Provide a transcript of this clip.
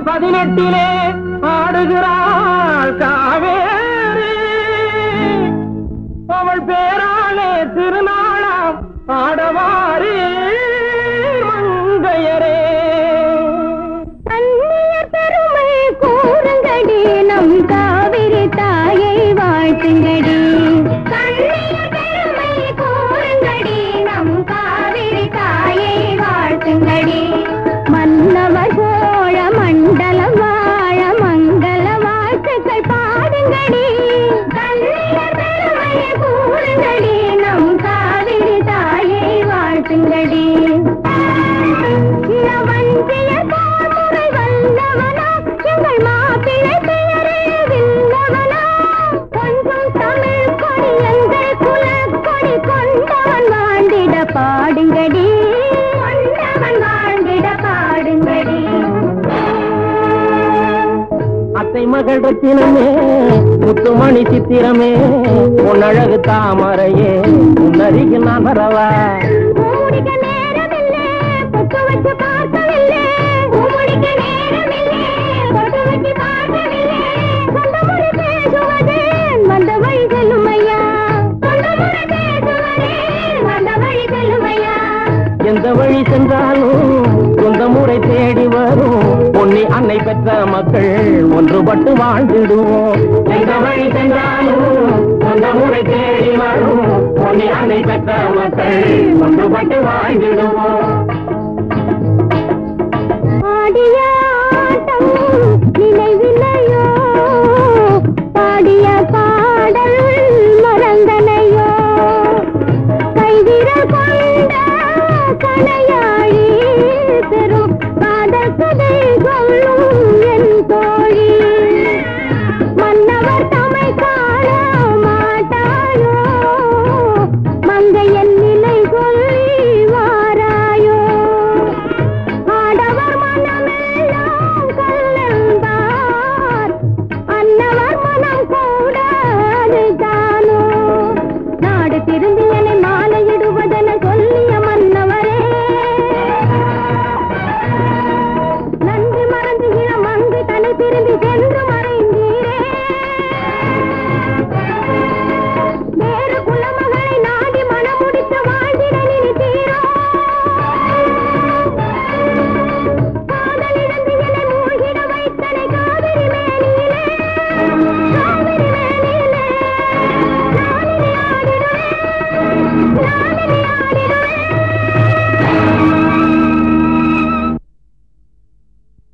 பதினெட்டிலே ஆடுகிறாள் காவேரி அவள் பேராலே திருநாளாம் ஆடவாரி மங்கையரே அந்நியர் பெருமை கூறுங்கடி நம் காவிரி தாயை வாழ்த்துங்கடி கண்ணியர் பெருமை கூறுங்கடி நம் காவிரி தாயை வாழ்த்துங்கடி மன்னவர் சோழ மண்டலம் வாழ மங்கள வாழ்த்துக்கள் பாடுங்கடி கண்ணியர் பெருமை கூறுங்கடி நம் காவிரி தாயை வாழ்த்துங்கடி நவந்தியர் தாமரை வல்லவனா, எங்கள் மாப்பிள்ளை பெயரே வில்லவனா. கொஞ்சம் தமிழ் கொடி எங்கள் குலக்கொடி கொண்டவன் வாழ்ந்திட பாடுங்கடி கொண்டவன் வாழ்ந்திட பாடுங்கடி அத்தை மகள் ரத்தினமே முத்துமணி சித்திரமே உன்னழகு தாமரையே உன்னருகில் நான் வரவா மூடிக்க நேரமில்லை, பொட்டு வச்சு பார்க்கவில்லை. மூடிக்க நேரமில்லை, பொட்டு வச்சு பார்க்கவில்லை. சொந்த மொழி பேசுவது வந்த வழி செல்லும் ஐயா. சொந்த மொழி பேசுவது வந்த வழி செல்லும் ஐயா. எந்த வழி சென்றாலும் சொந்த முறை தேடி வரும் பொன்னி அன்னை பெற்ற மக்கள் ஒன்றுபட்டு வாழ்ந்திடுவோம் எந்த வழி சென்றாலும் சொந்த முறை தேடி வரும் பொன்னி அன்னை பெற்ற மக்கள் ஒன்றுபட்டு வாழ்ந்திடுவோம்